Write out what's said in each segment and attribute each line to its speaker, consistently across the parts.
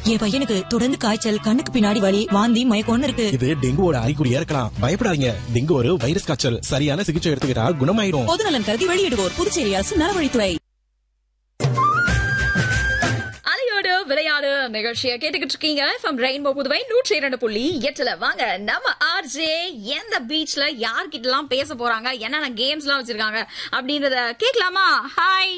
Speaker 1: என் பையனுக்கு தொடர்ந்து காய்ச்சல் கண்ணுக்கு பின்னாடி வலி வாந்தி மயக்கம்னு இருக்கு
Speaker 2: இது டெங்குவோட அறிகுறியா இருக்கலாம் பயப்படாதீங்க டெங்கு ஒரு வைரஸ் காய்ச்சல் சரியான சிகிச்சை எடுத்துக்கிட்டா குணமாயிரும்
Speaker 1: பொதுநலன் கருதி வெளியிடுவோர் புதுச்சேரி அரசு நலவழித்துறை
Speaker 3: அலையோடு விளையாடு நிகழ்ச்சியை கேட்டுக்கிட்டு இருக்கீங்க ஃப்ரம் ரெயின்போ புதுவை நூற்றி இரண்டு புள்ளி எட்டுல வாங்க நம்ம ஆர்ஜே எந்த பீச்ல யார்கிட்ட எல்லாம் பேச போறாங்க என்னென்ன கேம்ஸ் எல்லாம் வச்சிருக்காங்க அப்படின்றத கேட்கலாமா ஹாய்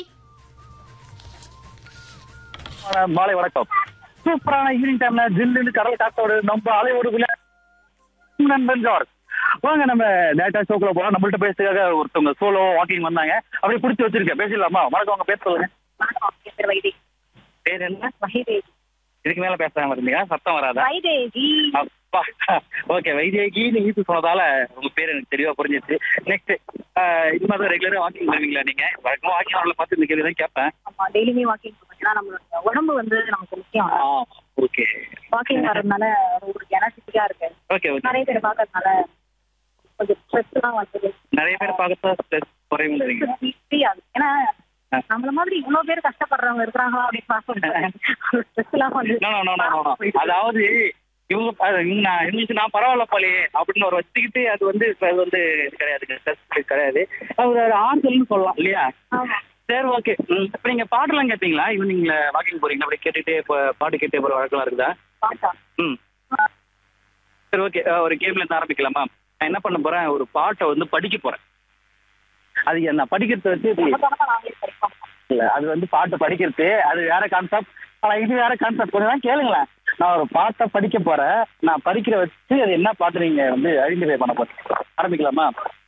Speaker 4: மாலை வணக்கம் சூப்பரான ஈவினிங் டைம்ல ஜில்லுன்னு கடல் காத்தோடு நம்ம அலையோடு விளையாடு நண்பன் ஜார்ஜ் வாங்க நம்ம டேட்டா ஷோக்குள்ள போலாம் நம்மள்ட்ட பேசுறதுக்காக ஒருத்தவங்க சோலோ வாக்கிங் வந்தாங்க அப்படியே பிடிச்சி வச்சிருக்கேன் பேசலாமா வணக்கம் உங்க பேர் சொல்லுங்க பேர் என்ன இதுக்கு மேல பேசாம இருந்தீங்க சத்தம் வராதா அப்பா ஓகே வைதேகி நீங்க ஈத்து சொன்னதால உங்க பேர் எனக்கு தெளிவா புரிஞ்சிச்சு நெக்ஸ்ட் இது மாதிரி ரெகுலரா வாக்கிங் வருவீங்களா நீங்க வழக்கமா வாக்கிங் அவங்கள பார்த்து இந்த கேள்வி தான் கேட்பேன்
Speaker 5: ஆமா டெய்லியுமே வாக்கிங் ஏன்னா நம்மளோட உடம்பு வந்து நமக்கு முக்கியம்
Speaker 4: ஓகே
Speaker 5: வாக்கிங் வர்றதுனால ஒரு எனர்ஜெட்டிக்கா இருக்கு
Speaker 4: ஓகே ஓகே
Speaker 5: நிறைய பேர் பாக்கறதுனால கொஞ்சம் ஸ்ட்ரெஸ் எல்லாம் வந்தது
Speaker 4: நிறைய பேர் பார்க்கறதா ஸ்ட்ரெஸ் குறைவுன்றீங்க
Speaker 5: Free ஆகுது. ஏன்னா நம்மள மாதிரி இவ்வளவு பேர் கஷ்டப்படுறவங்க இருக்கிறாங்களா அப்படின்னு பார்க்க ஸ்ட்ரெஸ் எல்லாம் வந்து
Speaker 4: No, no, no, no, no, no. அதாவது இவங்க ப- இவங்க நான் இருந்துச்சு நான் பரவாயில்ல போலே அப்படின்னு ஒரு வச்சுக்கிட்டு அது வந்து இப்ப அது வந்து இது கிடையாதுங்க stress கிடையாது அது ஒரு ஆறுதல்னு சொல்லலாம் இல்லையா
Speaker 5: ஆமா
Speaker 4: சரி ஓகே இப்ப நீங்க பாட்டுலாம் கேட்பீங்களா ஈவினிங்ல வாக்கிங் போறீங்க அப்படியே கேட்டுட்டே இப்ப பாட்டு கேட்டே போற வழக்கம் இருக்குதா
Speaker 5: பாட்டா
Speaker 4: ம் சரி ஓகே ஒரு கேம்ல இருந்து ஆரம்பிக்கலாமா நான் என்ன பண்ண போறேன் ஒரு பாட்டை வந்து படிக்க போறேன் அது என்ன படிக்கிறத வச்சு இது-
Speaker 5: நாங்களே படிப்போம்
Speaker 4: இல்ல அது வந்து பாட்டு படிக்கிறது அது வேற கான்செப்ட் ஆனா இது வேற கான்செப்ட் கொஞ்சம் தான் கேளுங்களேன் நான் ஒரு பாட்டை படிக்க போறேன் நான் படிக்கிற வச்சு அது என்ன பாட்டு நீங்க வந்து ஐடென்டிஃபை பண்ண போறீங்க ஆரம்பிக்கலாமா